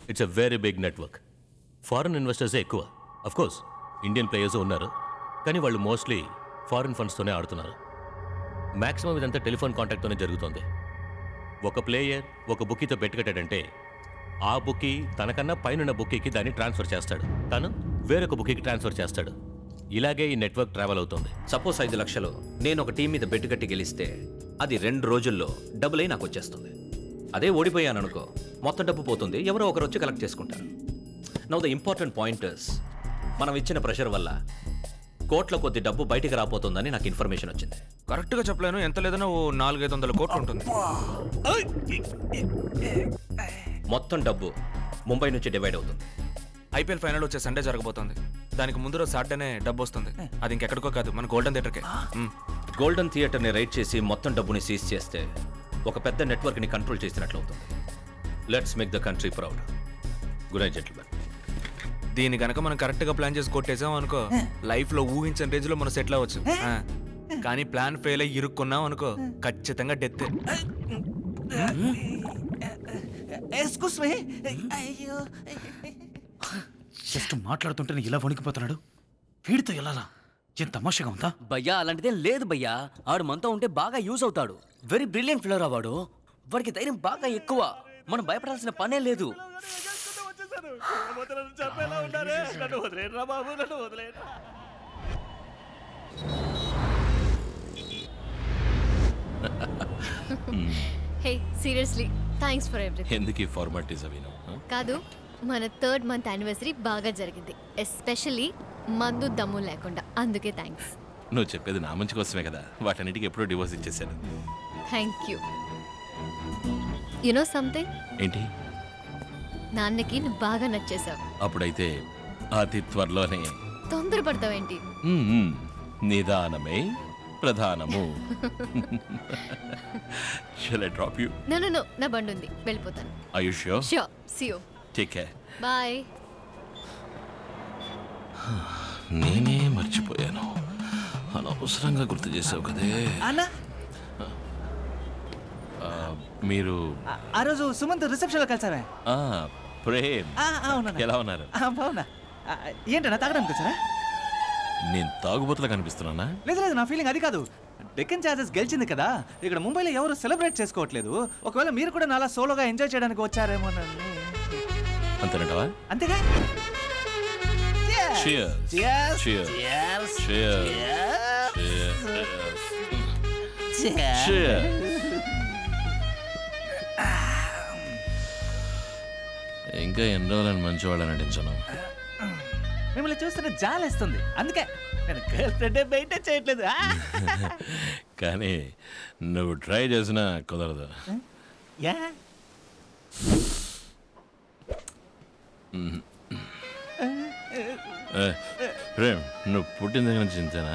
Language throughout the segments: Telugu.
It's a very big network foreign ఇన్వెస్టర్సే ఎక్కువ అఫ్ కోర్స్ ఇండియన్ ప్లేయర్స్ ఉన్నారు కానీ వాళ్ళు మోస్ట్లీ ఫారెన్ ఫండ్స్తోనే ఆడుతున్నారు మ్యాక్సిమం ఇదంతా టెలిఫోన్ కాంటాక్ట్తోనే జరుగుతోంది ఒక ప్లేయర్ ఒక బుక్కీతో పెట్టుకట్టాడంటే ఆ బుక్కీ తనకన్నా పైనున్న బుక్కీకి దాన్ని ట్రాన్స్ఫర్ చేస్తాడు తను వేరొక బుక్కీకి ట్రాన్స్ఫర్ చేస్తాడు ఇలాగే ఈ నెట్వర్క్ ట్రావెల్ అవుతుంది సపోజ్ ఐదు లక్షలు నేను ఒక టీం మీద బెట్టు కట్టి గెలిస్తే అది రెండు రోజుల్లో డబ్బులై నాకు వచ్చేస్తుంది అదే ఓడిపోయాను అనుకో మొత్తం డబ్బు పోతుంది ఎవరో ఒకరు వచ్చి కలెక్ట్ చేసుకుంటారు నవ్ ద ఇంపార్టెంట్ పాయింటర్స్ మనం ఇచ్చిన ప్రెషర్ వల్ల కోట్ల కొద్ది డబ్బు బయటికి రాబోతుందని నాకు ఇన్ఫర్మేషన్ వచ్చింది కరెక్ట్ గా చెప్పలేను ఎంత లేదన్నా ఓ నాలుగైదు వందల కోట్లు ఉంటుంది మొత్తం డబ్బు ముంబై నుంచి డివైడ్ అవుతుంది ఐపీఎల్ ఫైనల్ వచ్చే సండే జరగబోతోంది దానికి ముందు రోజు సాటర్డేనే డబ్బు వస్తుంది అది ఇంకెక్కడికో కాదు మన గోల్డెన్ థియేటర్కే మ్. గోల్డెన్ థియేటర్ని రైడ్ చేసి మొత్తం డబ్బుని సీజ్ చేస్తే ఒక పెద్ద నెట్వర్క్ని కంట్రోల్ చేసినట్లు అవుతుంది let's make the country proud good night gentlemen దీన్ని గనక మనం కరెక్ట్ గా ప్లాన్ చేసి కొట్టేసాం అనుకో లైఫ్ లో ఊహించిన రేంజ్ లో మనం సెటిల్ అవ్వచ్చు ఆ. కానీ ప్లాన్ ఫెయిల్ అయ్యి ఇరుక్కున్నాం అనుకో ఖచ్చితంగా డెత్ ఎస్కుస్ మీ అయ్యో జస్ట్ మాట్లాడుతుంటేనే ఇలా వణికిపోతున్నాడు వీడితో ఎలా ఏం తమాషగా ఉందా భయ్యా అలాంటిదేం లేదు భయ్యా ఆడు మనతో ఉంటే బాగా యూజ్ అవుతాడు వెరీ బ్రిలియంట్ ఫిలర్ వాడు వాడికి ధైర్యం బాగా ఎక్కువ మనం భయపడాల్సిన పనే లేదు చెప్పేలా ఉన్నారే నన్ను వదిలేరా బాబు నన్ను వదిలేరా hey seriously thanks for everything ఎందుకు ఈ ఫార్మాలిటీస్ అవి కాదు మన థర్డ్ మంత్ యానివర్సరీ బాగా జరిగింది ఎస్పెషల్లీ మందు దమ్ము లేకుండా అందుకే థ్యాంక్స్ నువ్వు చెప్పేది నా మంచి కోసమే కదా వాటన్నిటికీ ఎప్పుడో డివోర్స్ ఇచ్చేసాను థ్యాంక్ యూ యునో సంథింగ్ ఏంటి నాన్నకి నువ్వు బాగా నచ్చేసావు అప్పుడైతే అతి త్వరలోనే తొందరపడతావేంటి మ్మ్, మ్మ్. నిదానమే ప్రధానము shall I drop you no no no నా బండి ఉంది వెళ్ళిపోతాను ఆయుష్యో sure see you take care bye నేనే మర్చిపోయాను అనవసరంగా గుర్తు చేసావు కదే అన్న ఆ, మీరు ఆ- ఆ రోజు సుమంత్ రిసెప్షన్ లో కలిసావే ఆ, ప్రేమ్ ఆ, అవునన్నా. ఎలా ఉన్నారు ఆ, బావునా ఆ, ఏంటన్నా తాగడానికి వచ్చారా నేను తాగుబోతులా కనిపిస్తున్నానా లేదు లేదు నా ఫీలింగ్ అది కాదు డెక్కన్ చార్జెస్ గెలిచింది కదా ఇక్కడ ముంబైలో ఎవరు సెలబ్రేట్ చేసుకోవట్లేదు ఒకవేళ మీరు కూడా నాలా సోలోగా ఎంజాయ్ చేయడానికి వచ్చారేమోనని అంతేనంటావా అంతేగా Cheers. Cheers. Cheers. Cheers. Cheers. Cheers. Cheers. ఇంకా ఎన్ని రోజులని మంచి వాళ్ళని నటించను మిమ్మల్ని చూస్తుంటే జాలేస్తుంది అందుకే నేను గర్ల్ ఫ్రెండ్ మెయింటైన్ చేయట్లేదు ఆ! కానీ నువ్వు ట్రై చేసినా కుదరదు యా ఏ, ప్రేమ్ నువ్వు పుట్టిన దగ్గర నుంచి ఇంతేనా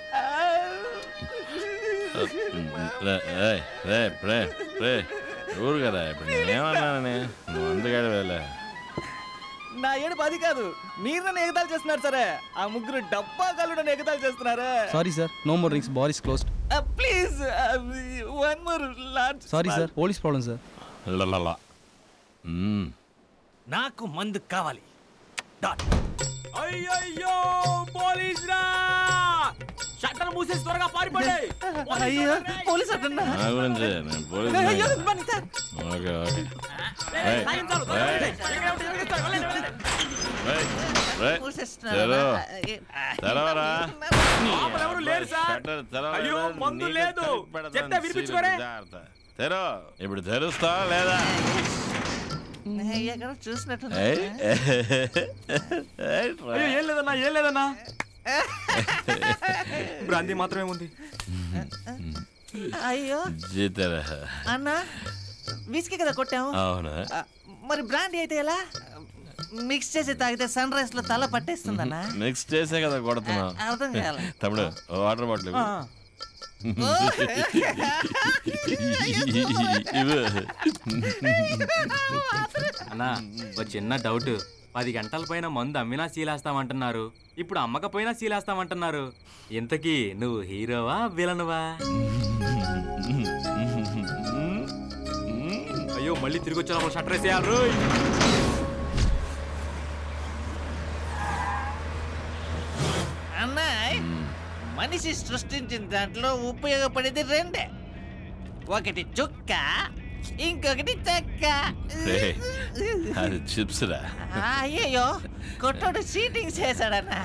రే, రే, రే, రే, రే, ఊరు కదా ఇప్పుడు నేనేమన్నానని నువ్వు అందుకాడ వెళ్ళే నా ఏడుపు అది కాదు మీరు నన్ను ఎగతాలు చేస్తున్నారు సరే ఆ ముగ్గురు డబ్బా కళ్ళు నన్ను ఎగతాలు చేస్తున్నారా sorry sir no more rings bar is closed please one more large sorry sir police problem sir లలలా. మ్మ్. నాకు మందు కావాలి అయ్యయ్యో పోలీస్ రా షట్టర్ మూసేసి త్వరగా పారిపోండి అయ్యో పోలీస్ అంటున్నా నా గురించి నేను పోలీస్ అయ్యో బన్నీ సార్ ఓకే ఓకే రేయ్, రేయ్, రేయ్, రేయ్, తెరవ. తెరవరా ఎవరు లేరు సార్ షట్టర్ తెరవరా? అయ్యో, మందు నీకు లేదు. కలిపి పెడతాను, చెప్తే వినిపించుకోరే. జాగ్రత్త. తెరో ఇప్పుడు తెరుస్తా లేదా ఎక్కడ చూసినట్టు ఏయ్, ఏయ్, అయ్యో ఏం లేదన్నా ఏం లేదన్నా బ్రాంతి మాత్రమే ఉంది అయ్యో జీతరా అన్న విస్కీ కదా కొట్టాము అవునా ఆ, మరి బ్రాండీ అయితే ఎలా మిక్స్ చేసి తాగితే సన్ రైజ్ లో తల పట్టేస్తుందన్నా నెక్స్ట్ చేసే కదా కొడుతున్నావు అర్థం కాలే. తమ్ముడు ఓ వాటర్ బాటిల్ ఇవ్వు. ఇవ్వు. అన్నా ఒక చిన్న డౌట్ పది గంటల పైన మందు అమ్మినా సీలేస్తామంటున్నారు ఇప్పుడు అమ్మకపోయినా సీలేస్తామంటున్నారు ఇంతకీ నువ్వు హీరోవా విలనువా అయ్యో మళ్ళీ తిరిగి వచ్చా షట్టర్ వేసేయాలి రోయ్ మనిషి సృష్టించిన దాంట్లో ఉపయోగపడేది రెండే ఒకటి చుక్క ఇంకొకటి చెక్క రేయ్, అది చిప్స్ రా ఆ, అయ్యయ్యో కొట్టోడు చీటింగ్ చేశాడన్నా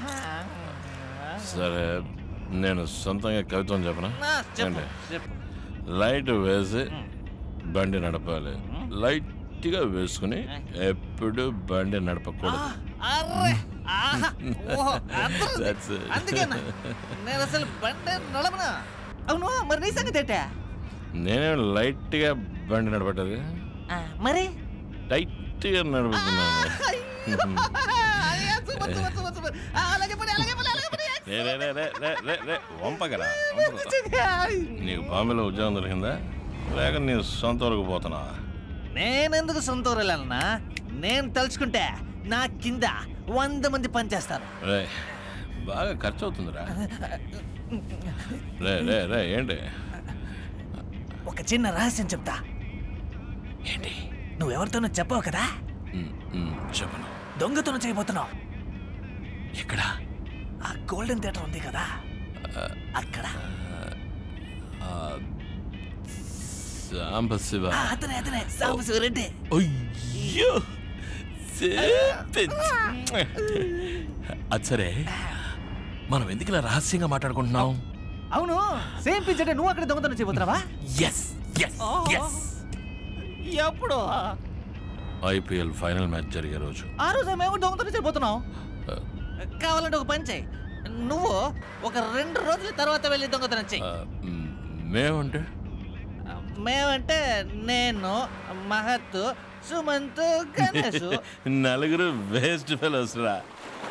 సరే నేను సొంతంగా కవిత్వం చెప్పనా ఆ, చెప్పు ఏంటి? చెప్పు లైట్ వేసి బండి నడపాలి లైట్గా వేసుకుని ఎప్పుడు బండి నడపకూడదు అర్రే ఆహా ఓహో అర్థం That's it. అందుకేనా నేను అసలు బండి నడపనా అవును మరి నీ సంగతి ఏంటా నేనే లైట్గా బండి నడపట్లేదు ఆ, మరి టైట్గా నడుపుతున్నాను అయ్యా, సూపర్, సూపర్, సూపర్, సూపర్. ఆ, అలాగే పడి, అలాగే పడి, అలాగే పడి. రే, రే, రే, రే, రే, రే, రే, వంపకరా వంపకు. నీకు బాంబేలో ఉద్యోగం దొరికిందా లేక నీ సొంత వరకు పోతున్నా నేనెందుకు సొంత ఊరు వెళ్ళాలన్నా నేను తలుచుకుంటే నా కింద వంద మంది పనిచేస్తారు రే బాగా ఖర్చు అవుతుందిరా రే రే రే ఏంటి ఒక చిన్న రహస్యం చెప్తా ఏంటి నువ్వెవరితోనో చెప్పావు కదా ఉమ్, ఉమ్, చెప్పను దొంగతనం చేయబోతున్నావు ఎక్కడ ఆ గోల్డెన్ థియేటర్ ఉంది కదా అక్కడ సాంబశివ ఆ, అతనే అతనే సాంబశివరెడ్డి అయ్యో చేపించ్. అది సరే మనం ఎందుకు ఇలా రహస్యంగా మాట్లాడుకుంటున్నాం అవును సేమ్ పిచ్ అంటే నువ్వు అక్కడ దొంగతనం చేయబోతున్నావా ఎస్ ఎస్ ఎస్ ఎప్పుడు ఐపీఎల్ ఫైనల్ మ్యాచ్ జరిగే రోజు ఆ రోజు మేము దొంగతనం చేయబోతున్నాం కావాలంటే ఒక పని చేయి నువ్వు ఒక రెండు రోజుల తర్వాత వెళ్ళి దొంగతనం చెయ్యి ఆ, మ్, మేమంటే మేమంటే నేను మహత్ సుమంత్ గణేష్ నలుగురు వేస్ట్ ఫెలోస్ రా